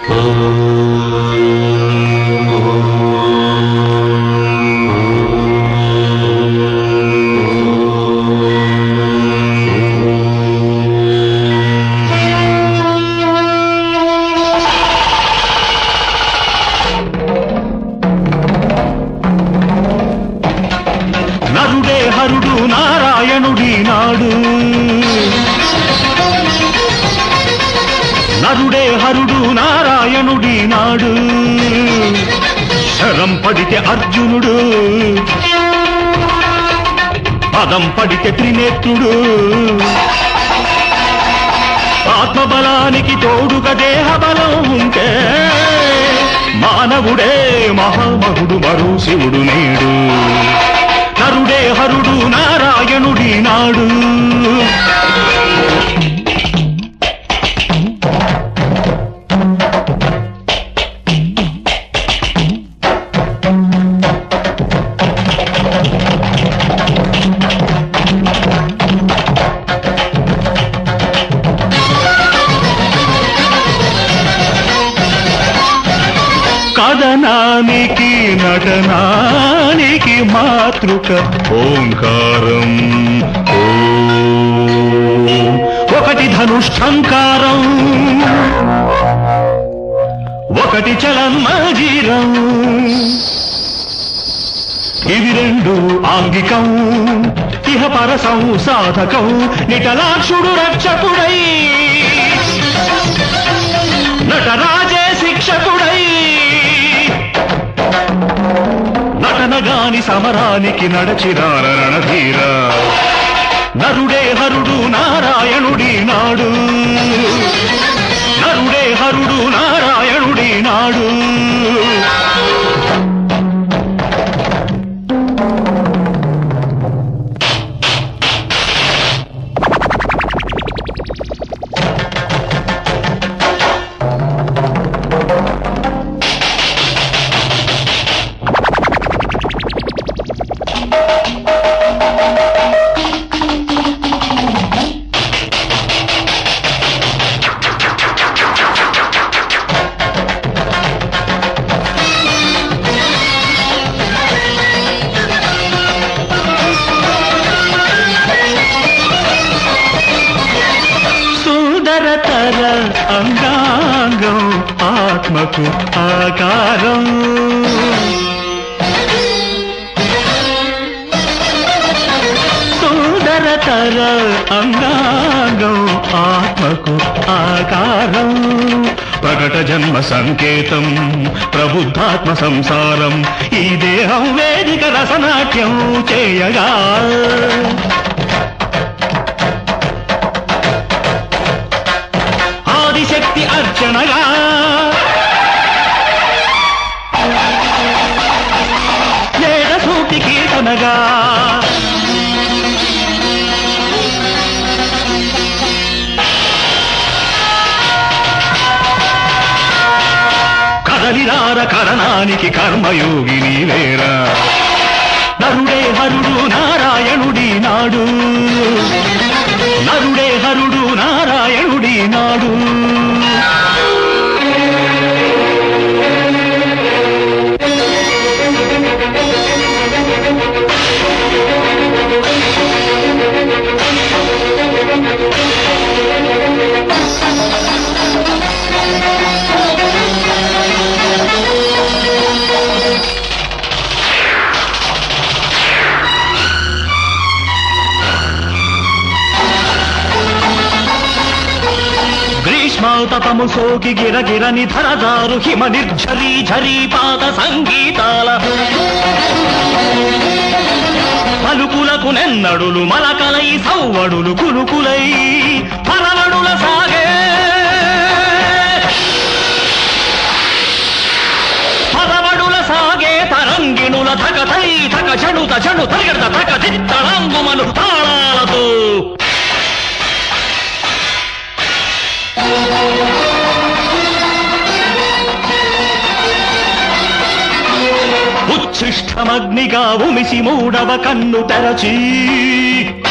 నరుడే హరుడు నారాయణుడి నాడు నరుడే హరుడు నారాయణుడి నాడు శరం పడితే అర్జునుడు పదం పడితే త్రినేత్రుడు ఆత్మబలానికి తోడుగా దేహ బలం ఉంటే మానవుడే మహామహుడు మరో శివుడు నేడు నరుడే హరుడు నారాయణుడి నాడు కథనానికి నటనానికి మాతృక ఓంకారం ఓం. ఒకటి ధనుష్టంకారం ఒకటి చలన్మజీరం ఇవి రెండు ఆంగికం ఇహ పరసం సాధకం నిటలాక్షుడు రక్షకుడై నటరాజే శిక్షకుడై నటనగాని సమరానికి నడచిరార రణధీర నరుడే హరుడు నారాయణుడి నాడు నరుడే హరుడు నారాయణుడి నాడు సుందరతర అంగాంగం ఆత్మకు ఆకారం సుందరతర అంగాంగం ఆత్మకు ఆకారం ప్రకట జన్మ సంకేతం ప్రబుద్ధాత్మ సంసారం ఈ దేహం వేదిక రసనాట్యం చేయగా ఆదిశక్తి అర్చనగా వేద సూటి కీర్తనగా కదలిరార కరణానికి కర్మయోగిని లేరా నరుడే హరుడు నారాయణుడి నాడు నరుడే హరుడు నారాయణుడి నాడు గ్రీష్మాతపము సోకి గిరగిరని ధరదారు హిమ నిర్ఝరీ ఝరీ పాద సంగీతాల పలుకులకు నెన్నడులు మలకలై సవ్వడులు కులుకులై పరవడుల సాగే పదవడుల సాగే తరంగిణుల ధకతై ధక చెడుత చెడు తరిగడ ధక చిత్తళంగుమను తాళాలతో ఉచ్ఛిష్టమగ్నిగా ఉమిసి మూడవ కన్ను తెరచి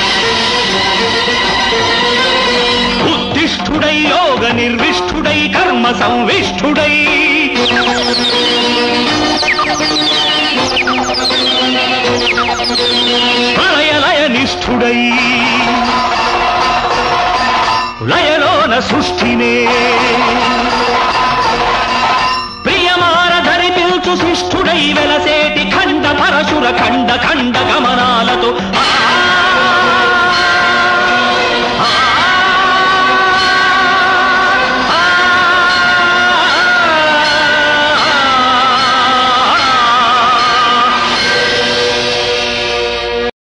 ఉత్తిష్ఠుడై యోగ నిర్విష్ఠుడై కర్మ బ్రహ్మ సంవిష్ఠుడై ప్రళయ లయ నిష్ఠుడై లయలోన సృష్టినే ప్రియమార ధరి పిల్చు శిష్ఠుడై వెలసేటి ఖండ పరశుర ఖండ ఖండ గమనాలతో